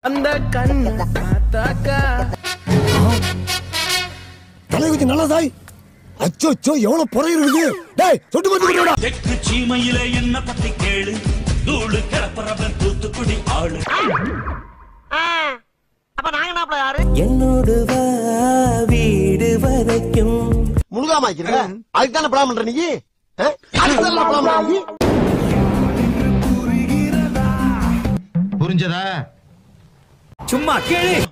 அந்த கண்ணு பார்த்தாக்கா தலை கொஞ்சம் நல்லதாய் அச்சோ அச்சோ எவ்வளவு புறை இருக்குது டேய் சொட்டு மருந்து கொண்டு வாடா. தெற்கு சீமையில என்ன பத்தி கேளு தூளு கிளப்புறவன் தூத்துக்குடி ஆளு என்னோடு வா வீடு வரைக்கும் முழுகாம ஆக்கிருக்க அதுக்கு தானே படம் பண்ற நீ ஆ? அதுக்கு தானே படம் பண்ற நீ புரிஞ்சதா சும்மா கேளு